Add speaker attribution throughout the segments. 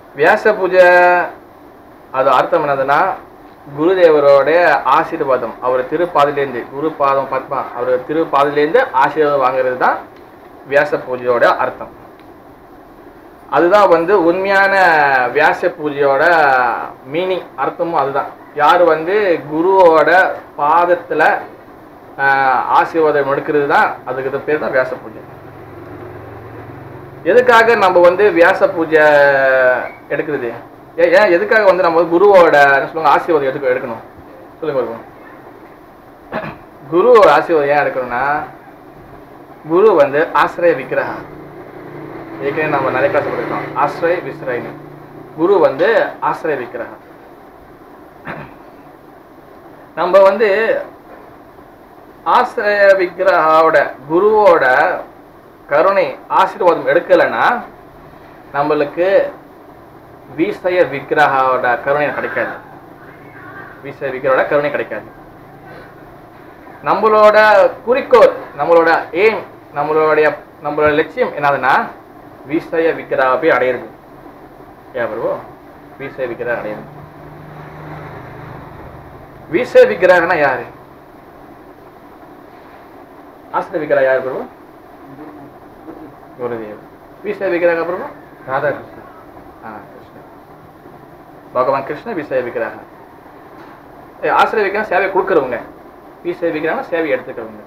Speaker 1: வியாச பூஜை அது அர்த்தம் என்னதுன்னா குருதேவரோட ஆசீர்வாதம் அவர் திருப்பாதிலேருந்து குரு பாதம் பத்மா அவர் திருப்பாதிலேருந்து ஆசீர்வாதம் வாங்குறது தான் வியாச பூஜையோட அர்த்தம் அதுதான் வந்து உண்மையான வியாச பூஜையோட மீனிங் அர்த்தமும் அதுதான் யார் வந்து குருவோட பாதத்தில் ஆசீர்வாதம் எடுக்கிறது தான் அதுக்கு பேர் தான் வியாச பூஜை எதுக்காக நம்ம வந்து வியாச பூஜை எடுக்கிறது ஏன் ஏன் எதுக்காக வந்து நம்ம வந்து குருவோட என்ன சொல்லுவாங்க ஆசீர்வாதம் எடுக்க எடுக்கணும் சொல்லுங்க பார்ப்போம். குருவோட ஆசீர்வாதம் ஏன் எடுக்கணும்னா குரு வந்து ஆசிரிய விக்கிரகா ஏற்கனவே நம்ம நிறைய கிளாஸ் படிக்கிறோம் ஆசிரிய விஸ்ரயனு குரு வந்து ஆசிரிய விக்கிரகா நம்ம வந்து ஆசிரிய விக்கிரகாவோட குருவோட கருணை ஆசீர்வாதம் எடுக்கலைன்னா நம்மளுக்கு வீசய விக்கிரகாவோட கருணை கிடைக்காது வீசய விக்கிரோட கருணை கிடைக்காது நம்மளோட குறிக்கோள் நம்மளோட எய்ம் நம்மளுடைய நம்மளோட லட்சியம் என்னதுன்னா வீசய விக்கிரகா போய் அடையிறது ஏன் பிரபு வீசய விக்கிரகா அடையிறது வீசய விக்கிரகனா யாரு ஆசிரிய விக்கிரகா யார் பிரபு குருதேவ் வீசய விக்கிரகா பிரபு ராதாகிருஷ்ணன் ஆ கிருஷ்ணன் பகவான் கிருஷ்ண வீசய விக்கிரகா ஏ, ஆசிரிய விக்கிரகம் சேவை கொடுக்குறவங்க வீசய விக்கிரகம் சேவை எடுத்துக்கிறவங்க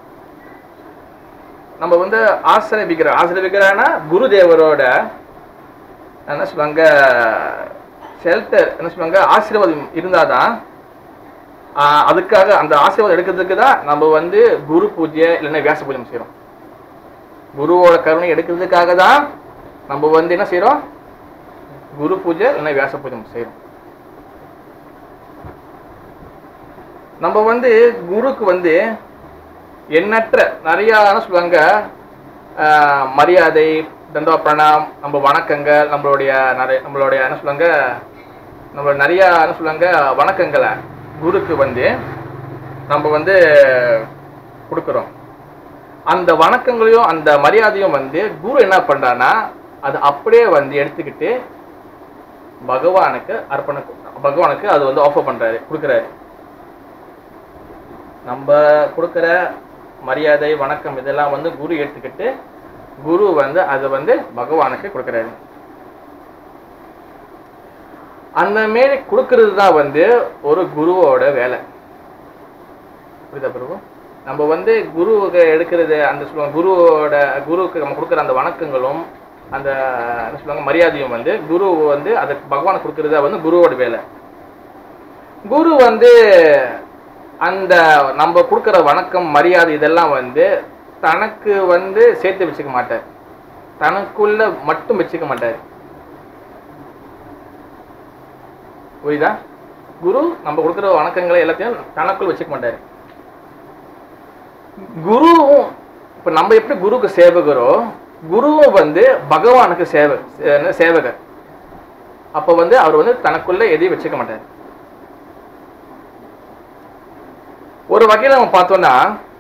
Speaker 1: நம்ம வந்து ஆசிரிய விக்கிரகம் ஆசிரிய விக்கிரகம்னா குருதேவரோட என்ன சொல்லுவாங்க ஷெல்டர் என்ன சொல்லுவாங்க ஆசீர்வாதம் இருந்தாதான் ஆஹ், அதுக்காக அந்த ஆசீர்வாதம் எடுக்கிறதுக்கு தான் நம்ம வந்து குரு பூஜை இல்லைன்னா வியாச பூஜை செய்கிறோம் குருவோட கருணை எடுக்கிறதுக்காக தான் நம்ம வந்து என்ன செய்கிறோம் குரு பூஜை இல்லைன்னா வியாச பூஜை செய்கிறோம் நம்ம வந்து குருக்கு வந்து எண்ணற்ற நிறைய என்ன சொல்லுவாங்க ஆஹ், மரியாதை தண்டா பிரணாம் நம்ம வணக்கங்கள் நம்மளுடைய நிறைய நம்மளுடைய என்ன சொல்லுவாங்க நம்ம நிறைய என்ன சொல்லுவாங்க வணக்கங்களை குருக்கு வந்து நம்ம வந்து கொடுக்குறோம் அந்த வணக்கங்களையும் அந்த மரியாதையும் வந்து குரு என்ன பண்றான்னா அது அப்படியே வந்து எடுத்துக்கிட்டு பகவானுக்கு அர்ப்பணம் பகவானுக்கு அது வந்து ஆஃபர் பண்றாரு கொடுக்குறாரு நம்ம கொடுக்குற மரியாதை வணக்கம் இதெல்லாம் வந்து குரு எடுத்துக்கிட்டு குரு வந்து அதை வந்து பகவானுக்கு கொடுக்குறாரு அந்த மாரி கொடுக்கறது தான் வந்து ஒரு குருவோட வேலை புரியுதா பிரபு நம்ம வந்து குருவுக்கு எடுக்கிறது அந்த சொல்லுவாங்க குருவோட குருவுக்கு நம்ம கொடுக்குற அந்த வணக்கங்களும் அந்த என்ன சொல்லுவாங்க மரியாதையும் வந்து குரு வந்து அதை பகவானுக்கு கொடுக்கறதா வந்து குருவோட வேலை குரு வந்து அந்த நம்ம கொடுக்குற வணக்கம் மரியாதை இதெல்லாம் வந்து தனக்கு வந்து சேர்த்து வச்சுக்க மாட்டார் தனக்குள்ள மட்டும் வச்சுக்க மாட்டார் புரியுதா குரு நம்ம கொடுக்குற வணக்கங்களை எல்லாத்தையும் தனக்குள் வச்சுக்க மாட்டார் குருவும் இப்ப நம்ம எப்படி குருக்கு சேவகரோ குருவும் வந்து பகவானுக்கு சேவை சே- சேவகர் அப்ப வந்து அவர் வந்து தனக்குள்ள எதையும் வச்சுக்க மாட்டார் ஒரு வகையில நம்ம பார்த்தோம்னா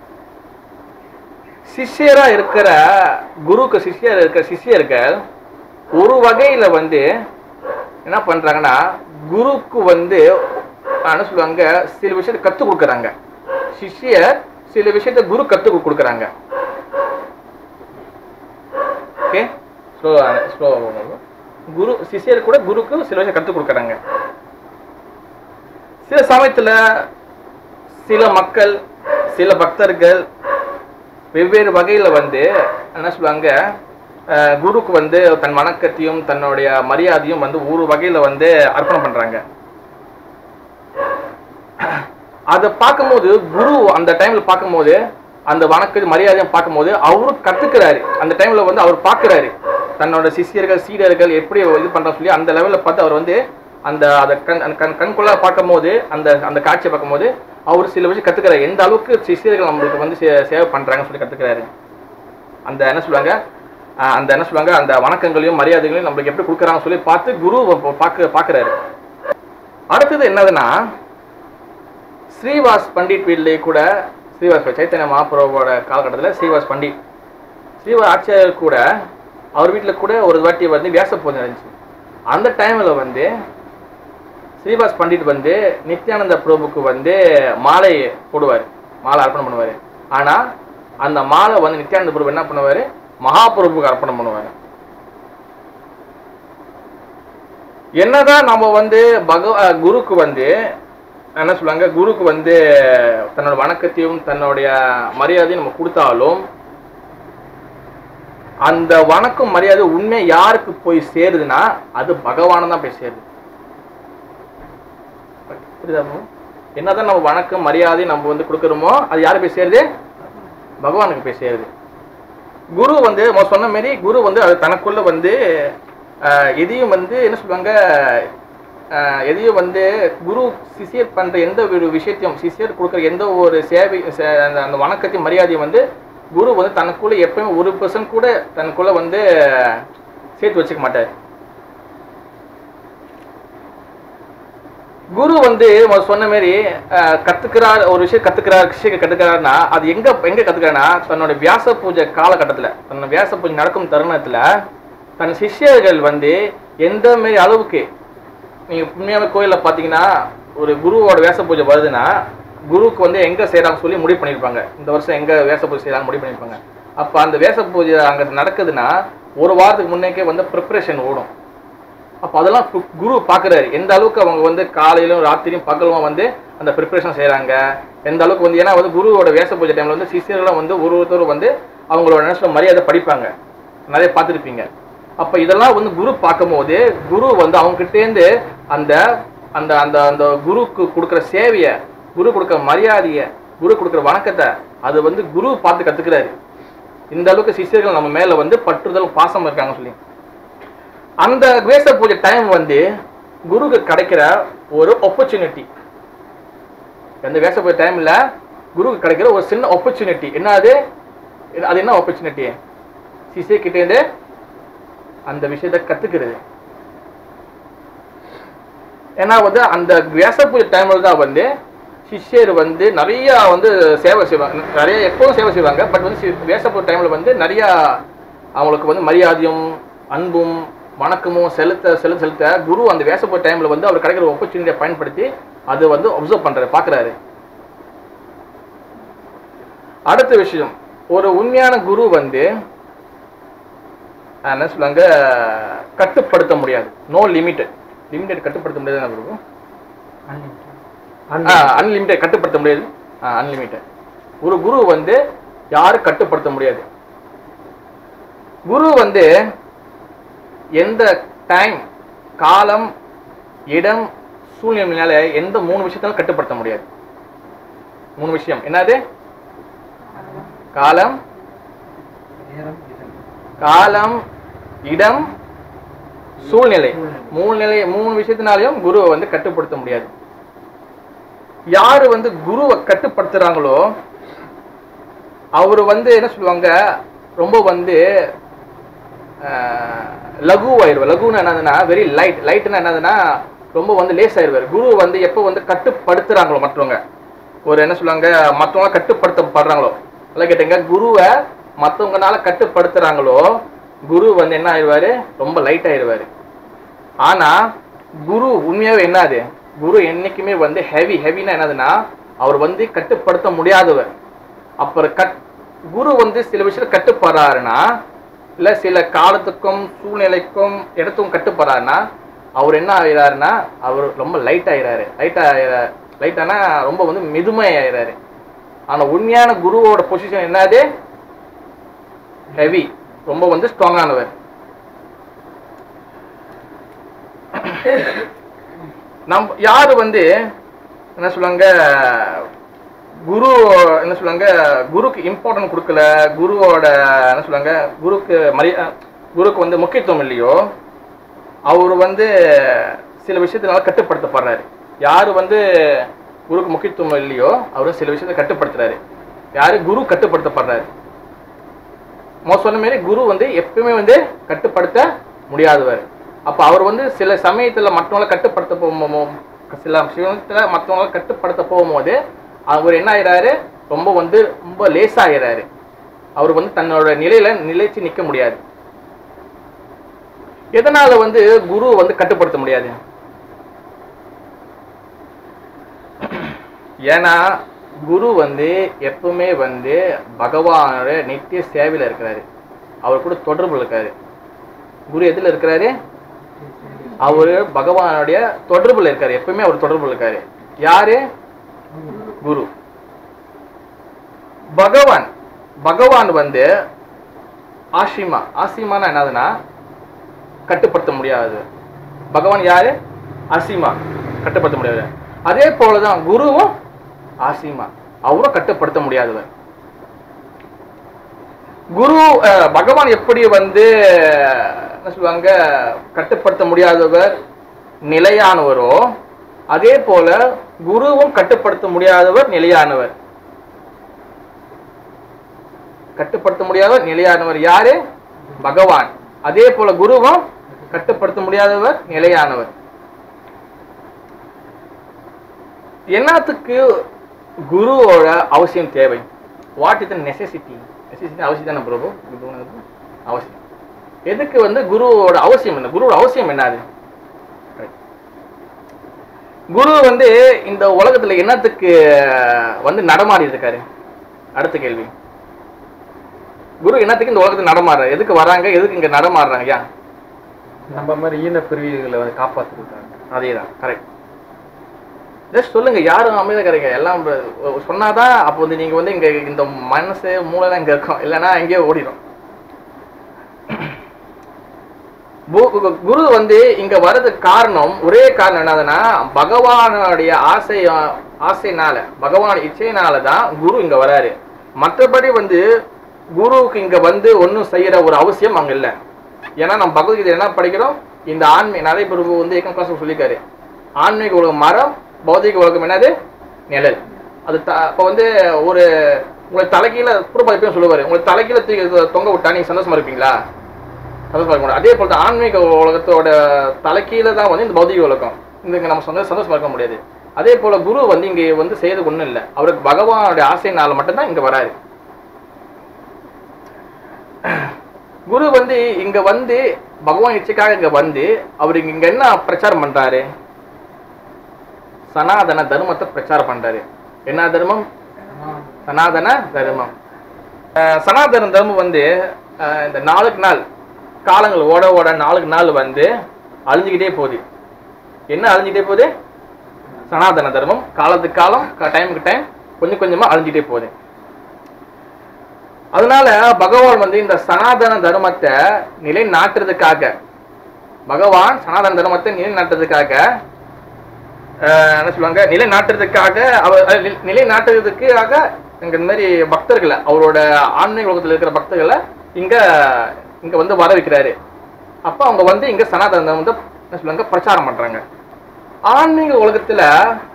Speaker 1: சிஷ்யரா இருக்கிற குருக்கு சிஷ்யர் இருக்கிற சிஷ்யர்கள் ஒரு வகையில வந்து என்ன பண்றாங்கன்னா குருக்கு வந்து ஆஹ், என்ன சொல்லுவாங்க சில விஷயத்தை கற்றுக் கொடுக்குறாங்க சிஷ்யர் சில விஷயத்தை குரு கற்றுக் கொடுக்குறாங்க ஓகே ஸ்லோ ஸ்லோ குரு சிஷ்யர் கூட குருக்கு சில விஷயம் கற்றுக் கொடுக்குறாங்க சில சமயத்துல சில மக்கள் சில பக்தர்கள் வெவ்வேறு வகையில வந்து என்ன சொல்லுவாங்க அஹ், குருக்கு வந்து தன் வணக்கத்தையும் தன்னுடைய மரியாதையும் வந்து ஒரு வகையில வந்து அர்ப்பணம் பண்றாங்க அதை பார்க்கும்போது குரு அந்த டைம்ல பார்க்கும்போது அந்த வணக்க மரியாதையும் பார்க்கும்போது அவரும் கத்துக்கிறாரு அந்த டைம்ல வந்து அவர் பார்க்கறாரு தன்னோட சிஷ்யர்கள் சீடர்கள் எப்படி இது பண்ற சொல்லி அந்த லெவல்ல பார்த்து அவர் வந்து அந்த அதை கண் அந்த கண் கண்குள்ள பார்க்கும்போது அந்த அந்த காட்சியை பார்க்கும்போது அவர் சில விஷயம் கத்துக்கிறாரு எந்த அளவுக்கு சிஷ்யர்கள் நம்மளுக்கு வந்து சே- சேவை பண்றாங்கன்னு சொல்லி கத்துக்கிறாரு அந்த என்ன சொல்லுவாங்க ஆஹ் அந்த என்ன சொல்லுவாங்க அந்த வணக்கங்களையும் மரியாதைகளையும் நம்மளுக்கு எப்படி கொடுக்குறாங்கன்னு சொல்லி பார்த்து குரு ப- பார்க்க பார்க்கறாரு அடுத்தது என்னதுன்னா ஸ்ரீவாஸ் பண்டிட் வீட்லேயே கூட ஸ்ரீவாஸ் சைத்தன்ய மகாபிரபுவோட காலகட்டத்தில் ஸ்ரீவாஸ் பண்டிட் ஸ்ரீவாஸ் ஆச்சாரியர் கூட அவர் வீட்டில் கூட ஒரு வாட்டி வந்து வியாச பூஜை இருந்துச்சு அந்த டைம்ல வந்து ஸ்ரீவாஸ் பண்டிட் வந்து நித்யானந்த பிரபுக்கு வந்து மாலை போடுவார் மாலை அர்ப்பணம் பண்ணுவார் ஆனா அந்த மாலை வந்து நித்யானந்த பிரபு என்ன பண்ணுவாரு மகாபிரபுக்கு அர்ப்பணம் பண்ணுவார் என்னதான் நம்ம வந்து பகவ அஹ் குருக்கு வந்து என்ன சொல்லுவாங்க குருக்கு வந்து தன்னோட வணக்கத்தையும் தன்னுடைய மரியாதையும் நம்ம கொடுத்தாலும் அந்த வணக்கம் மரியாதை உண்மை யாருக்கு போய் சேருதுன்னா அது பகவானை தான் போய் சேருது புரியுதா bro? என்னதான் நம்ம வணக்கம் மரியாதை நம்ம வந்து கொடுக்குறோமோ அது யாருக்கு போய் சேருது பகவானுக்கு போய் சேருது குரு வந்து மொ- சொன்ன மாதிரி குரு வந்து அது தனக்குள்ள வந்து ஆஹ், எதையும் வந்து என்ன சொல்லுவாங்க ஆஹ், எதையும் வந்து குரு சிஷியர் பண்ற எந்த ஒரு விஷயத்தையும் சிஷியர் கொடுக்குற எந்த ஒரு சேவை சே- அந்த- அந்த வணக்கத்தையும் மரியாதையும் வந்து குரு வந்து தனக்குள்ள எப்பயுமே ஒரு பர்சன்ட் கூட தனக்குள்ள வந்து சேர்த்து வச்சுக்க மாட்டார் குரு வந்து முதல்ல சொன்ன மாதிரி அஹ், கத்துக்கிறார் ஒரு விஷயம் கத்துக்கிறார் விஷயம் கத்துக்கிறாருன்னா அது எங்க எங்க கத்துக்கிறாருன்னா தன்னோட வியாச பூஜை காலகட்டத்துல தன்னோட வியாச பூஜை நடக்கும் தருணத்துல தன் சிஷ்யர்கள் வந்து எந்த மாதிரி அளவுக்கு நீங்க உண்மையாவே கோயில்ல பாத்தீங்கன்னா ஒரு குருவோட வேச பூஜை வருதுன்னா குருவுக்கு வந்து எங்க செய்யறாங்க சொல்லி முடிவு பண்ணிருப்பாங்க இந்த வருஷம் எங்க வேச பூஜை செய்யறாங்க முடிவு பண்ணிருப்பாங்க அப்ப அந்த வேச பூஜை அங்க நடக்குதுன்னா ஒரு வாரத்துக்கு முன்னேக்கே வந்து ப்ரிப்பரேஷன் ஓடும் அப்போ அதெல்லாம் கு- குரு பார்க்குறாரு எந்த அளவுக்கு அவங்க வந்து காலையிலும் ராத்திரியும் பகலும் வந்து அந்த ப்ரிப்பரேஷன் செய்கிறாங்க எந்த அளவுக்கு வந்து ஏன்னா வந்து குருவோட வேஷ பூஜை டைமில் வந்து சிஷியர்களும் வந்து ஒரு ஒருத்தரும் வந்து அவங்களோட நேஷனல் மரியாதை படிப்பாங்க நிறைய பார்த்துருப்பீங்க அப்போ இதெல்லாம் வந்து குரு பார்க்கும்போது குரு வந்து அவங்ககிட்டேருந்து அந்த அந்த அந்த அந்த குருக்கு கொடுக்குற சேவையை குரு கொடுக்குற மரியாதையை குரு கொடுக்குற வணக்கத்தை அது வந்து குரு பார்த்து கற்றுக்கிறாரு இந்த அளவுக்கு சிஷியர்கள் நம்ம மேலே வந்து பற்றுதல் பாசம் இருக்காங்க சொல்லி அந்த வேச பூஜை டைம் வந்து குருக்கு கிடைக்கிற ஒரு ஆப்பர்ச்சுனிட்டி அந்த வேச பூஜை டைம்ல குருக்கு கிடைக்கிற ஒரு சின்ன ஆப்பர்ச்சுனிட்டி என்ன அது இது- அது என்ன ஆப்பர்ச்சுனிட்டி சிசிய கிட்டேருந்து அந்த விஷயத்தை கத்துக்கிறது ஏன்னா வந்து அந்த வேச பூஜை டைம்ல தான் வந்து சிஷ்யர் வந்து நிறைய வந்து சேவை செய்வாங்க நிறைய எப்பவும் சேவை செய்வாங்க பட் வந்து சி- வேச பூஜை டைம்ல வந்து நிறைய அவங்களுக்கு வந்து மரியாதையும் அன்பும் வணக்கமும் செலுத்த செலுத்த செலுத்த குரு அந்த வேச பூஜை டைம்ல வந்து அவர் கிடைக்கிற ஆப்பர்ச்சுனிட்டியை பயன்படுத்தி அது வந்து அப்சர்வ் பண்றாரு பாக்குறாரு அடுத்த விஷயம் ஒரு உண்மையான குரு வந்து அஹ், என்ன சொல்லுவாங்க கட்டுப்படுத்த முடியாது நோ லிமிட்டட் லிமிட்டட் கட்டுப்படுத்த முடியாது என்ன குரு அன்லிமிட்டட் கட்டுப்படுத்த முடியாது அன்லிமிட்டட் ஒரு குரு வந்து யாரும் கட்டுப்படுத்த முடியாது குரு வந்து எந்த டைம் காலம் இடம் சூழ்நிலையினால எந்த மூணு விஷயத்தாலும் கட்டுப்படுத்த முடியாது மூணு விஷயம் என்னது காலம் காலம் இடம் சூழ்நிலை மூணு நிலை மூணு விஷயத்தினாலையும் குருவை வந்து கட்டுப்படுத்த முடியாது யாரு வந்து குருவை கட்டுப்படுத்துறாங்களோ அவர் வந்து என்ன சொல்லுவாங்க ரொம்ப வந்து ஆஹ், லகுவாயிருவார் லகுன்னு என்னதுன்னா வெரி லைட் லைட்னா என்னதுன்னா ரொம்ப வந்து லேஸ் ஆயிருவார் குரு வந்து எப்போ வந்து கட்டுப்படுத்துறாங்களோ மற்றவங்க ஒரு என்ன சொல்லுவாங்க மற்றவங்க கட்டுப்படுத்தப்படுறாங்களோ நல்லா கேட்டீங்க குருவை மற்றவங்கனால கட்டுப்படுத்துறாங்களோ குரு வந்து என்ன ஆயிடுவாரு ரொம்ப லைட் ஆயிடுவாரு ஆனா குரு உண்மையாவே என்னது குரு என்னைக்குமே வந்து ஹெவி ஹெவினா என்னதுன்னா அவர் வந்து கட்டுப்படுத்த முடியாதவர் அப்புறம் கட் குரு வந்து சில விஷயத்துல கட்டுப்படுறாருன்னா இல்ல சில காலத்துக்கும் சூழ்நிலைக்கும் இடத்துக்கும் கட்டுப்படுறாருன்னா அவர் என்ன ஆகிறாருன்னா அவர் ரொம்ப லைட் ஆகிறாரு லைட் ஆகிற லைட்டானா ரொம்ப வந்து மெதுமை ஆகிறாரு ஆனா உண்மையான குருவோட பொசிஷன் என்னது ஹெவி ரொம்ப வந்து ஸ்ட்ராங்கானவர் நம் யாரு வந்து என்ன சொல்லுவாங்க குரு என்ன சொல்லுவாங்க குருக்கு இம்பார்ட்டன்ட் கொடுக்கல குருவோட என்ன சொல்லுவாங்க குருக்கு மரியா குருக்கு வந்து முக்கியத்துவம் இல்லையோ அவர் வந்து சில விஷயத்தினால கட்டுப்படுத்தப்படுறாரு யாரு வந்து குருக்கு முக்கியத்துவம் இல்லையோ அவர் சில விஷயத்தை கட்டுப்படுத்துறாரு யாரு குரு கட்டுப்படுத்தப்படுறாரு மொதல் சொன்ன மாதிரி குரு வந்து எப்பயுமே வந்து கட்டுப்படுத்த முடியாதவர் அப்ப அவர் வந்து சில சமயத்துல மற்றவங்கள கட்டுப்படுத்த போகும் சில விஷயத்துல மற்றவங்கள கட்டுப்படுத்த போகும்போது அவர் என்ன ஆயிறாரு ரொம்ப வந்து ரொம்ப லேசாகிறாரு அவர் வந்து தன்னோட நிலையில நிலைச்சு நிக்க முடியாது எதனால வந்து குரு வந்து கட்டுப்படுத்த முடியாது ஏன்னா குரு வந்து எப்பவுமே வந்து பகவானோட நித்திய சேவையில இருக்கிறாரு அவர் கூட தொடர்பு இருக்காரு குரு எதுல இருக்கிறாரு அவரு பகவானுடைய தொடர்புல இருக்காரு எப்பவுமே அவர் தொடர்புல இருக்காரு யாரு குரு பகவான் பகவான் வந்து ஆஷிமா ஆசிமானா என்னதுன்னா கட்டுப்படுத்த முடியாது பகவான் யாரு அசீமா கட்டுப்படுத்த முடியாது அதே போலதான் குருவும் ஆசிமா அவரும் கட்டுப்படுத்த முடியாதவர் குரு அஹ், பகவான் எப்படி வந்து என்ன சொல்லுவாங்க கட்டுப்படுத்த முடியாதவர் நிலையானவரோ அதே போல குருவும் கட்டுப்படுத்த முடியாதவர் நிலையானவர் கட்டுப்படுத்த முடியாதவர் நிலையானவர் யாரு பகவான் அதே போல குருவும் கட்டுப்படுத்த முடியாதவர் நிலையானவர் என்னத்துக்கு குருவோட அவசியம் தேவை what is the necessity necessity அவசியம் தானே பிரபு குருவுனது அவசியம் எதுக்கு வந்து குருவோட அவசியம் என்ன குருவோட அவசியம் என்னது Right. குரு வந்து இந்த உலகத்துல என்னத்துக்கு வந்து நடமாடி இருக்காரு அடுத்த கேள்வி குரு என்னத்துக்கு இந்த உலகத்துல நடமாடுறாரு எதுக்கு வராங்க எதுக்கு இங்க நடமாடுறாங்க ஐயா
Speaker 2: நம்ம மாதிரி ஈன பிரிவுகளை வந்து காப்பாத்துறதுக்காக
Speaker 1: அதேதான் கரெக்ட் ஜஸ்ட் சொல்லுங்க யாரும் அமைதியாக கிடைக்க எல்லாம் ப- சொன்னாதான் அப்போ வந்து நீங்க வந்து இங்க இந்த மனசு மூளை தான் இங்க இருக்கும் இல்லைன்னா எங்கேயோ ஓடிடும் பு- கு- குரு வந்து இங்க வர்றதுக்கு காரணம் ஒரே காரணம் என்னதுன்னா பகவானுடைய ஆசை ஆசைனால பகவான் இச்சையினால தான் குரு இங்க வராரு மற்றபடி வந்து குருவுக்கு இங்க வந்து ஒன்றும் செய்யற ஒரு அவசியம் அங்க இல்லை ஏன்னா நம்ம பகவத்கீதை என்ன படிக்கிறோம் இந்த ஆன்மீக நிறைய பிரபு வந்து ஏக்கம் கிளாஸ் சொல்லியிருக்காரு ஆன்மீக உலகம் மரம் பௌதிக உலகம் என்னது நிழல் அது த இப்போ வந்து ஒரு உங்களை தலைக்கீழ புறப்பதிப்பையும் சொல்லுவாரு உங்களை தலைக்கீழ தூக்கி தொங்க விட்டா நீங்க சந்தோஷமா இருப்பீங்களா சந்தோஷமா இருக்க முடியாது அதே போல தான் ஆன்மீக உலகத்தோட தலைக்கீழ தான் வந்து இந்த பௌதிக உலகம் இந்த இங்க நம்ம சொந்த சந்தோஷமா இருக்க முடியாது அதே போல குரு வந்து இங்க வந்து செய்யறது ஒண்ணும் இல்லை அவருக்கு பகவானுடைய ஆசைனால மட்டும்தான் இங்க வராரு குரு வந்து இங்க வந்து பகவான் இச்சைக்காக இங்க வந்து அவர் இங்க இங்க என்ன பிரச்சாரம் பண்றாரு சனாதன தர்மத்தை பிரச்சாரம் பண்றாரு என்ன தர்மம் சனாதன தர்மம் அஹ் சனாதன தர்மம் வந்து அஹ் இந்த நாளுக்கு நாள் காலங்கள் ஓட ஓட நாளுக்கு நாள் வந்து அழிஞ்சுக்கிட்டே போகுது என்ன அழிஞ்சுக்கிட்டே போகுது சனாதன தர்மம் காலத்துக்கு காலம் டைமுக்கு டைம் கொஞ்சம் கொஞ்சமா அழிஞ்சுக்கிட்டே போகுது அதனால பகவான் வந்து இந்த சனாதன தர்மத்தை நிலைநாட்டுறதுக்காக பகவான் சனாதன தர்மத்தை நிலைநாட்டுறதுக்காக அஹ், என்ன சொல்லுவாங்க நிலைநாட்டுறதுக்காக அவர் அஹ், நிலை- நிலைநாட்டுறதுக்காக இங்க இந்த மாதிரி பக்தர்களை அவரோட ஆன்மீக உலகத்துல இருக்கிற பக்தர்களை இங்க இங்க வந்து வர வைக்கிறாரு அப்ப அவங்க வந்து இங்க சனாதன தர்மம் வந்து என்ன சொல்லுவாங்க பிரச்சாரம் பண்றாங்க ஆன்மீக உலகத்துல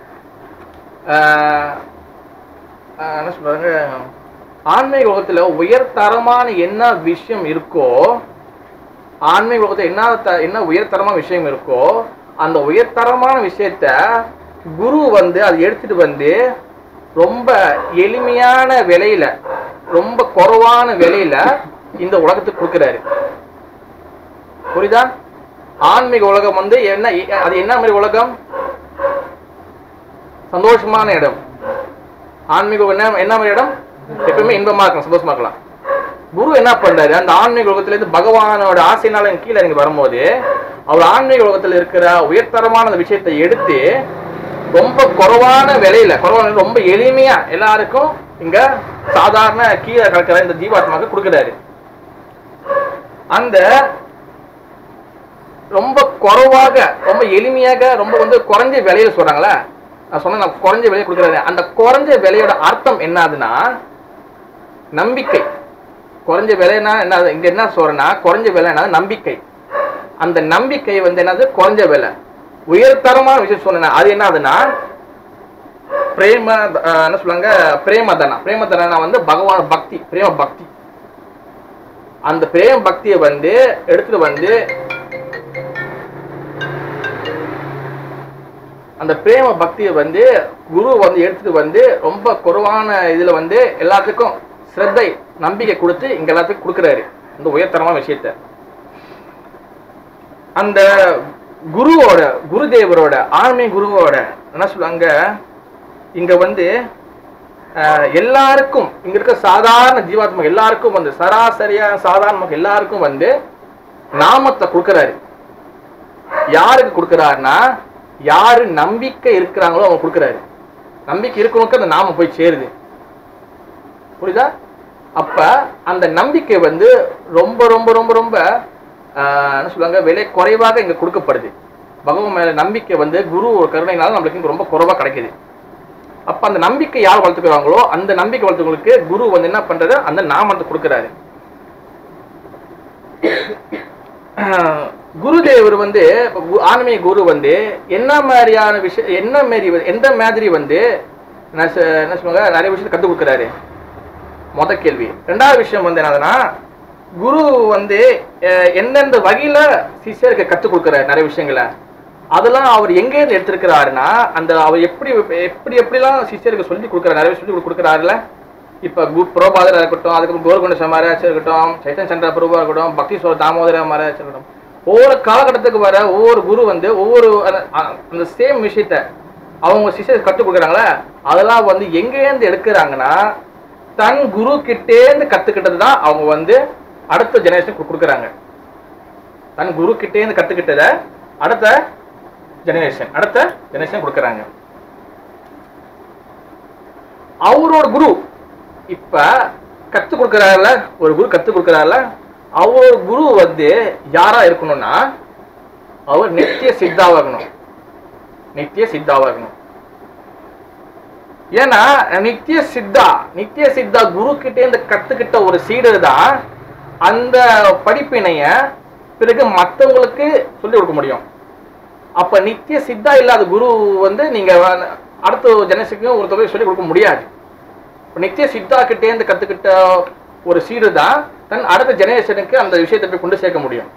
Speaker 1: அஹ், அஹ், என்ன சொல்றாங்க ஆன்மீக உலகத்துல உயர்தரமான என்ன விஷயம் இருக்கோ ஆன்மீக உலகத்துல என்ன த- என்ன உயர்தரமான விஷயம் இருக்கோ அந்த உயர்தரமான விஷயத்த குரு வந்து அதை எடுத்துட்டு வந்து ரொம்ப எளிமையான விலையில ரொம்ப குறைவான விலையில இந்த உலகத்துக்கு கொடுக்குறாரு புரியுதா ஆன்மீக உலகம் வந்து என்ன அது என்ன மாதிரி உலகம் சந்தோஷமான இடம் ஆன்மீக என்ன என்ன மாதிரி இடம் எப்பவுமே இன்பமா இருக்கலாம் சந்தோஷமா இருக்கலாம் குரு என்ன பண்றாரு அந்த ஆன்மீக உலகத்துல இருந்து பகவானோட ஆசையினால இங்க கீழே இறங்கி வரும்போது அவர் ஆன்மீக உலகத்துல இருக்கிற உயர்தரமான அந்த விஷயத்தை எடுத்து ரொம்ப குறைவான விலையில குறைவான ரொம்ப எளிமையா எல்லாருக்கும் இங்க சாதாரண கீழே கிடக்கிற இந்த ஜீவாத்மாக்கு கொடுக்குறாரு அந்த ரொம்ப குறைவாக ரொம்ப எளிமையாக ரொம்ப வந்து குறைஞ்ச விலையில சொல்றாங்களே நான் சொன்ன நான் குறைஞ்ச விலையை கொடுக்குறாரு அந்த குறைஞ்ச விலையோட அர்த்தம் என்னதுன்னா நம்பிக்கை குறைஞ்ச விலைன்னா என்ன இங்க என்ன சொல்றேன்னா குறைஞ்ச விலை என்னது நம்பிக்கை அந்த நம்பிக்கை வந்து என்னது குறைஞ்ச விலை உயர்தரமான விஷயம் சொன்னேன் அது என்னதுன்னா பிரேம அஹ், என்ன சொல்லுவாங்க பிரேமதனா பிரேமதனா வந்து பகவான் பக்தி பிரேம பக்தி அந்த பிரேம பக்தியை வந்து எடுத்துட்டு வந்து அந்த பிரேம பக்தியை வந்து குரு வந்து எடுத்துட்டு வந்து ரொம்ப குறைவான இதுல வந்து எல்லாத்துக்கும் சிரத்தை நம்பிக்கை கொடுத்து இங்க எல்லாத்துக்கும் கொடுக்குறாரு இந்த உயர்தரமான விஷயத்த அந்த குருவோட குருதேவரோட ஆன்மீக குருவோட என்ன சொல்லுவாங்க இங்க வந்து அஹ், எல்லாருக்கும் இங்க இருக்க சாதாரண ஜீவாத்மா எல்லாருக்கும் வந்து சராசரியா சாதாரண மக்கள் எல்லாருக்கும் வந்து நாமத்தை கொடுக்கறாரு யாருக்கு கொடுக்கறாருன்னா யாரு நம்பிக்கை இருக்கிறாங்களோ அவங்க கொடுக்கறாரு நம்பிக்கை இருக்கவங்களுக்கு அந்த நாமம் போய் சேருது புரியுதா அப்ப அந்த நம்பிக்கை வந்து ரொம்ப ரொம்ப ரொம்ப ரொம்ப ஆஹ், என்ன சொல்லுவாங்க விலை குறைவாக இங்க கொடுக்கப்படுது பகவான் மேல நம்பிக்கை வந்து குரு ஒரு கருணைனால நம்மளுக்கு இங்க ரொம்ப குறைவா கிடைக்குது அப்ப அந்த நம்பிக்கை யார் வளர்த்துக்கிறாங்களோ அந்த நம்பிக்கை வளர்த்தவங்களுக்கு குரு வந்து என்ன பண்றது அந்த நாமத்தை கொடுக்கறாரு ஆஹ், குருதேவர் வந்து இப்ப கு- ஆன்மீக குரு வந்து என்ன மாதிரியான விஷயம் என்ன மாதிரி வந்து- எந்த மாதிரி வந்து என்ன சொ- என்ன சொல்லுவாங்க நிறைய விஷயத்தை கற்றுக் கொடுக்குறாரு முத கேள்வி ரெண்டாவது விஷயம் வந்து என்னதுன்னா குரு வந்து அஹ், எந்தெந்த வகையில சிஷ்யருக்கு கற்றுக் கொடுக்குறாரு நிறைய விஷயங்களை அதெல்லாம் அவர் எங்கேருந்து எடுத்திருக்கிறாருன்னா அந்த அவர் எப்படி எப்படி எப்படிலாம் சிஷ்யருக்கு சொல்லி கொடுக்குறாரு நிறைய சொல்லி கொடுக்குறாருல இப்ப கு புரோபாதரா இருக்கட்டும் அதுக்கப்புறம் கோல்குண்ட சமாராஜ் இருக்கட்டும் சைத்தன் சந்திர பிரபா இருக்கட்டும் பக்தி சோழ தாமோதர மகாராஜ் இருக்கட்டும் ஒவ்வொரு காலகட்டத்துக்கு வர ஒவ்வொரு குரு வந்து ஒவ்வொரு அந்த- அந்த சேம் விஷயத்த அவங்க சிஷ்யர் கற்றுக் கொடுக்குறாங்களே அதெல்லாம் வந்து எங்கேருந்து எடுக்கிறாங்கன்னா தன் குரு கிட்டேந்து கத்துக்கிட்டது தான் அவங்க வந்து அடுத்த ஜெனரேஷன் கொடுக்குறாங்க தன் குரு கிட்டேந்து கத்துக்கிட்டத அடுத்த ஜெனரேஷன் அடுத்த ஜெனரேஷன் கொடுக்குறாங்க அவரோட குரு இப்ப கத்து கொடுக்கறாருல ஒரு குரு கத்து கொடுக்கறாருல அவரோட குரு வந்து யாரா இருக்கணும்னா அவர் நித்திய சித்தாவாகணும் நித்திய சித்தாவாகணும் ஏன்னா நித்திய சித்தா நித்திய சித்தா குரு கிட்டே இருந்து கத்துக்கிட்ட ஒரு சீடர் தான் அந்த படிப்பினைய பிறகு மத்தவங்களுக்கு சொல்லி கொடுக்க முடியும் அப்ப நித்திய சித்தா இல்லாத குரு வந்து நீங்க வ- அடுத்த ஜெனரேஷனுக்கும் ஒரு தொகை சொல்லி கொடுக்க முடியாது இப்ப நித்திய சித்தா கிட்டே இருந்து கத்துக்கிட்ட ஒரு சீடு தான் தன் அடுத்த ஜெனரேஷனுக்கு அந்த விஷயத்தை போய் கொண்டு சேர்க்க முடியும்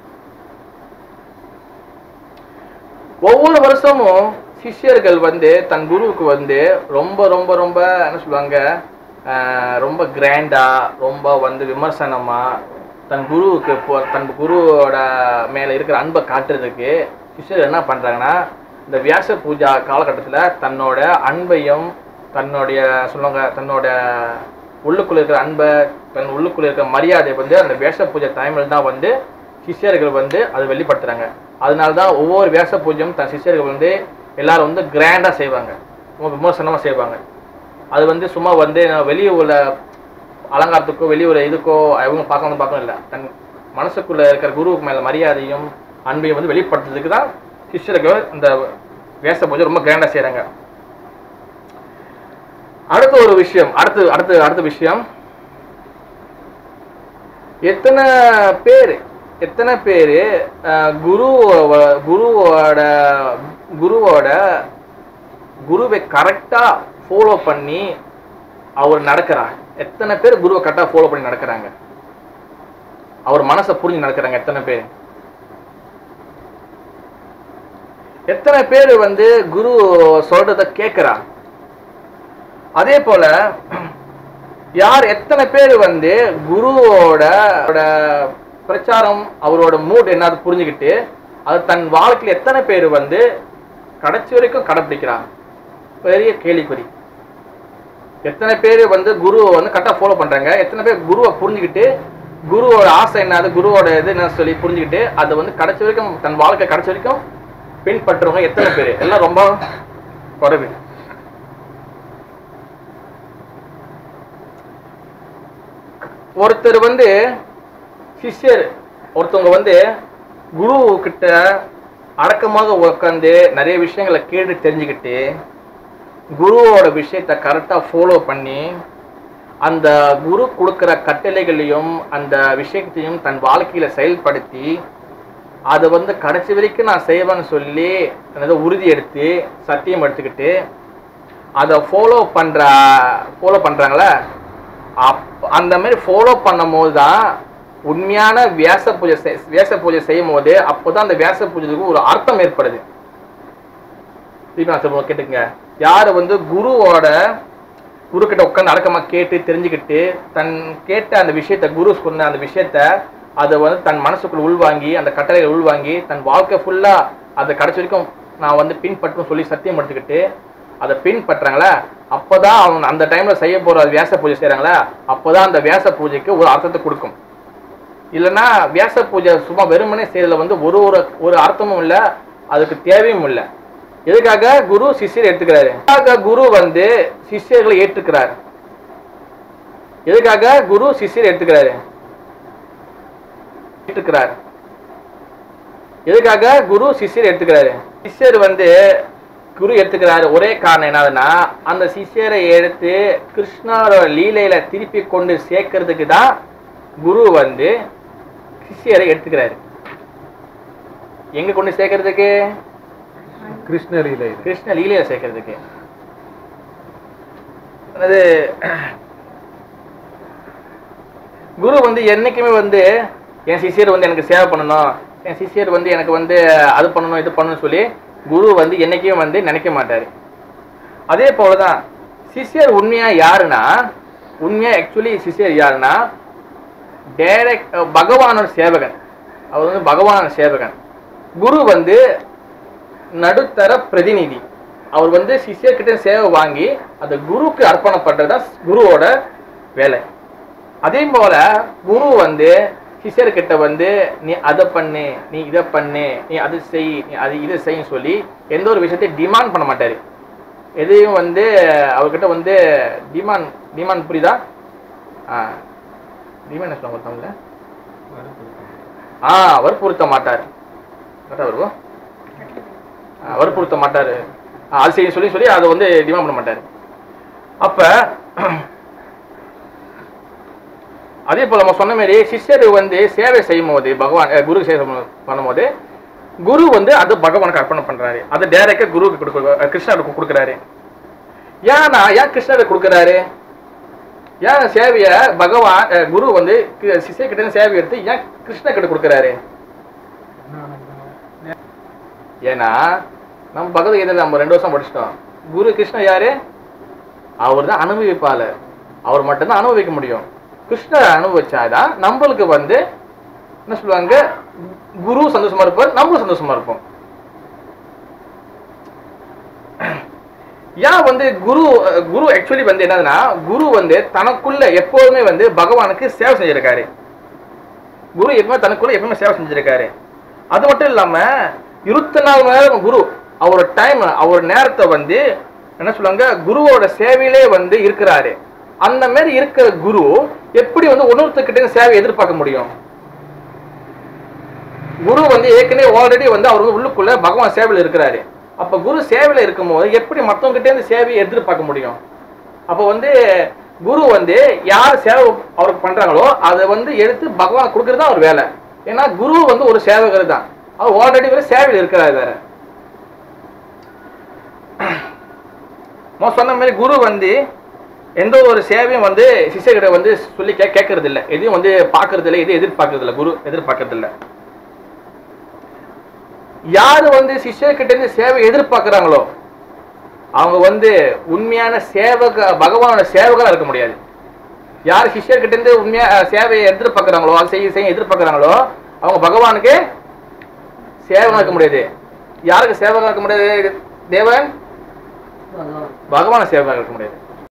Speaker 1: ஒவ்வொரு வருஷமும் சிஷ்யர்கள் வந்து தன் குருவுக்கு வந்து ரொம்ப ரொம்ப ரொம்ப என்ன சொல்லுவாங்க ஆஹ் ரொம்ப கிராண்டா ரொம்ப வந்து விமர்சனமா தன் குருவுக்கு போ- தன் குருவோட மேல இருக்கிற அன்பை காட்டுறதுக்கு சிஷ்யர் என்ன பண்றாங்கன்னா இந்த வியாச பூஜா காலகட்டத்துல தன்னோட அன்பையும் தன்னுடைய சொல்லுவாங்க தன்னோட உள்ளுக்குள்ள இருக்கிற அன்பை தன் உள்ளுக்குள்ள இருக்கிற மரியாதை வந்து அந்த வியாச பூஜை டைமில் தான் வந்து சிஷ்யர்கள் வந்து அதை வெளிப்படுத்துறாங்க அதனால தான் ஒவ்வொரு வியாச பூஜையும் தன் சிஷ்யர்கள் வந்து எல்லாரும் வந்து கிராண்டா செய்வாங்க ரொம்ப விமர்சனமா செய்வாங்க அது வந்து சும்மா வந்து வெளியே உள்ள அலங்காரத்துக்கோ வெளியே உள்ள இதுக்கோ அவங்க பார்க்கணும் பார்க்கணும் இல்லை தன் மனசுக்குள்ள இருக்கிற குருவுக்கு மேல மரியாதையும் அன்பையும் வந்து வெளிப்படுத்துறதுக்கு தான் சிஷ்யர்கள் இந்த வியாச பூஜை ரொம்ப கிராண்டா செய்றாங்க அடுத்த ஒரு விஷயம் அடுத்து அடுத்து அடுத்த விஷயம் எத்தனை பேர் எத்தனை பேர் குரு குருவோட குருவோட குருவை கரெக்டா ஃபாலோ பண்ணி அவர் நடக்கிறார் எத்தனை பேர் குருவை கரெக்டா ஃபாலோ பண்ணி நடக்கிறாங்க அவர் மனசை புரிஞ்சு நடக்கிறாங்க எத்தனை பேர் எத்தனை பேர் வந்து குரு சொல்றத கேட்கிறா அதே போல யார் எத்தனை பேர் வந்து குருவோட ஓட பிரச்சாரம் அவரோட மூட் என்னது புரிஞ்சுக்கிட்டு அது தன் வாழ்க்கையில எத்தனை பேர் வந்து கடைசி வரைக்கும் கடைப்பிடிக்கிறாங்க பெரிய கேள்விக்குறி எத்தனை பேர் வந்து குருவை வந்து கரெக்டாக ஃபாலோ பண்றாங்க எத்தனை பேர் குருவை புரிஞ்சுக்கிட்டு குருவோட ஆசை என்னது குருவோட இது என்ன சொல்லி புரிஞ்சுக்கிட்டு அதை வந்து கடைசி வரைக்கும் தன் வாழ்க்கை கடைசி வரைக்கும் பின்பற்றுறவங்க எத்தனை பேர் எல்லாம் ரொம்ப குறைவு ஒருத்தர் வந்து சிஷ்யர் ஒருத்தவங்க வந்து குரு கிட்ட அடக்கமாக உட்காந்து நிறைய விஷயங்களை கேட்டு தெரிஞ்சுக்கிட்டு குருவோட விஷயத்தை கரெக்டாக ஃபாலோ பண்ணி அந்த குரு கொடுக்குற கட்டளைகளையும் அந்த விஷயத்தையும் தன் வாழ்க்கையில செயல்படுத்தி அதை வந்து கடைசி வரைக்கும் நான் செய்வேன்னு சொல்லி என்னது உறுதி எடுத்து சத்தியம் எடுத்துக்கிட்டு அதை ஃபாலோ பண்ற ஃபாலோ பண்றாங்களே அப் அந்த மாதிரி ஃபாலோ பண்ணும் போது தான் உண்மையான வியாச பூஜை செய்- வியாச பூஜை செய்யும் போது அப்போதான் அந்த வியாச பூஜைக்கு ஒரு அர்த்தம் ஏற்படுது திருப்பி நான் சொல்லுவோம் கேட்டுங்க யார் வந்து குருவோட குரு கிட்ட உட்காந்து அடக்கமா கேட்டு தெரிஞ்சுக்கிட்டு தன் கேட்ட அந்த விஷயத்த குரு சொன்ன அந்த விஷயத்த அதை வந்து தன் மனசுக்குள்ள உள்வாங்கி அந்த கட்டளைகளை உள்வாங்கி தன் வாழ்க்கை ஃபுல்லா அதை கடைசி வரைக்கும் நான் வந்து பின்பற்றும் சொல்லி சத்தியம் எடுத்துக்கிட்டு அதை பின்பற்றுறாங்களா அப்பதான் அவங்க அந்த டைம்ல செய்ய போற வியாச பூஜை செய்றாங்களா அப்பதான் அந்த வியாச பூஜைக்கு ஒரு அர்த்தத்தை கொடுக்கும் இல்லைன்னா வியாச பூஜை சும்மா வெறுமனே செய்யறதுல வந்து ஒரு ஒரு ஒரு அர்த்தமும் இல்லை அதுக்கு தேவையும் இல்லை எதுக்காக குரு சிஷ்யர் எடுத்துக்கிறாரு எதுக்காக குரு வந்து சிஷ்யர்களை ஏற்றுக்கிறார் எதுக்காக குரு சிஷ்யர் எடுத்துக்கிறாரு ஏற்றுக்கிறார் எதுக்காக குரு சிஷ்யர் எடுத்துக்கிறாரு சிஷ்யர் வந்து குரு எடுத்துக்கிறாரு ஒரே காரணம் என்னதுன்னா அந்த சிஷ்யரை எடுத்து கிருஷ்ணரோட லீலையில திருப்பி கொண்டு சேர்க்கறதுக்கு தான் குரு வந்து சிஷ்யரை எடுத்துக்கிறாரு எங்க கொண்டு சேர்க்கறதுக்கு
Speaker 2: கிருஷ்ணலீலை இது.
Speaker 1: கிருஷ்ண லீலையில சேர்க்கறதுக்கு அது குரு வந்து என்னைக்குமே வந்து என் சிஷியர் வந்து எனக்கு சேவை பண்ணணும் என் சிஷியர் வந்து எனக்கு வந்து அது பண்ணணும் இது பண்ணணும்னு சொல்லி குரு வந்து என்னைக்குமே வந்து நினைக்க மாட்டாரு அதே போலதான் சிஷியர் உண்மையா யாருன்னா உண்மையா ஆக்சுவலி சிஷியர் யாருன்னா டைரக்ட் பகவானோட சேவகன் அவர் வந்து பகவானோட சேவகன் குரு வந்து நடுத்தர பிரதிநிதி அவர் வந்து சிஷ்யர்கிட்ட சேவை வாங்கி அதை குருக்கு அர்ப்பணம் பண்றது தான் குருவோட வேலை அதே போல குரு வந்து சிஷ்யர்கிட்ட வந்து நீ அதை பண்ணு நீ இதை பண்ணு நீ அது செய் நீ அது இதை செய்யும் சொல்லி எந்த ஒரு விஷயத்தையும் டிமாண்ட் பண்ண மாட்டாரு எதையும் வந்து அவர்கிட்ட வந்து டிமாண்ட் டிமாண்ட் புரியுதா ஆ டிமாண்ட் என்ன சொல்லுவாங்க தமிழ்ல ஆ வற்புறுத்த மாட்டார் கரெக்டா வருவோம் ஆ, வற்புறுத்த மாட்டாரு ஆ, அது செய்ய சொல்லி சொல்லி அதை வந்து டிமாண்ட் பண்ண மாட்டாரு அப்ப அதே போல நம்ம சொன்ன மாதிரி சிஷ்யர் வந்து சேவை செய்யும் போது பகவான் அஹ், குரு சேவை பண்ண- பண்ணும்போது குரு வந்து அது பகவானுக்கு அர்ப்பணம் பண்றாரு அதை டைரக்டா குருவுக்கு கொடுக்க அஹ், கிருஷ்ணருக்கு கொடுக்குறாரு ஏன்னா ஏன் கிருஷ்ணருக்கு கொடுக்குறாரு ஏன் சேவைய பகவான் அஹ், குரு வந்து கி- சிஷ்யர்கிட்ட இருந்து சேவை எடுத்து ஏன் கிருஷ்ண கிட்ட கொடுக்குறாரு ஏன்னா நம்ம பகவத்கீதையில நம்ம ரெண்டு வருஷம் படிச்சிட்டோம் குரு கிருஷ்ணர் யாரு அவர் தான் அனுபவிப்பாளர் அவர் மட்டும்தான் அனுபவிக்க முடியும் கிருஷ்ணர் அனுபவிச்சாதான் நம்மளுக்கு வந்து என்ன சொல்லுவாங்க குரு சந்தோஷமா இருப்பார் நம்மளும் சந்தோஷமா இருப்போம் ஏன் வந்து குரு அஹ், குரு ஆக்சுவலி வந்து என்னதுன்னா குரு வந்து தனக்குள்ள எப்போதுமே வந்து பகவானுக்கு சேவை செஞ்சிருக்காரு குரு எப்பவுமே தனக்குள்ள எப்பவுமே சேவை செஞ்சிருக்காரு அது மட்டும் இல்லாம இருபத்தி நாலு மணி நேரம் குரு அவரோட டைம் அவர் நேரத்தை வந்து என்ன சொல்லுவாங்க குருவோட சேவையிலே வந்து இருக்கிறாரு அந்த மாதிரி இருக்கிற குரு எப்படி வந்து இன்னொருத்தர்கிட்ட இருந்து சேவை எதிர்பார்க்க முடியும் குரு வந்து ஏற்கனவே ஆல்ரெடி வந்து அவர் வந்து உள்ளுக்குள்ள பகவான் சேவையில் இருக்கிறாரு அப்ப குரு சேவையில இருக்கும்போது எப்படி மத்தவங்க கிட்ட இருந்து சேவையை எதிர்பார்க்க முடியும் அப்ப வந்து குரு வந்து யார் சேவை அவருக்கு பண்றாங்களோ அதை வந்து எடுத்து பகவான் கொடுக்கறது தான் அவர் வேலை ஏன்னா குரு வந்து ஒரு சேவகர் தான் அவர் ஆல்ரெடி வேற சேவையில் இருக்கிறாரு வேற நான் சொன்ன மாதிரி குரு வந்து எந்த ஒரு சேவையும் வந்து சிஷ்யர்கிட்ட வந்து சொல்லி கே கேட்கறது இல்லை எதையும் வந்து பார்க்கறது இல்லை எதையும் எதிர்பார்க்கறது இல்லை குரு எதிர்பார்க்கறது இல்லை யாரு வந்து சிஷ்யர்கிட்ட இருந்து சேவை எதிர்பார்க்கறாங்களோ அவங்க வந்து உண்மையான சேவக பகவானோட சேவகரா இருக்க முடியாது யார் சிஷ்யர்கிட்ட இருந்து உண்மையா அஹ், சேவையை எதிர்பார்க்கறாங்களோ அது செய்ய செய்ய எதிர்பார்க்கறாங்களோ அவங்க பகவானுக்கு சேவகா இருக்க முடியாது யாருக்கு சேவகா இருக்க முடியாது தேவன் பகவான சேவகா இருக்க முடியாது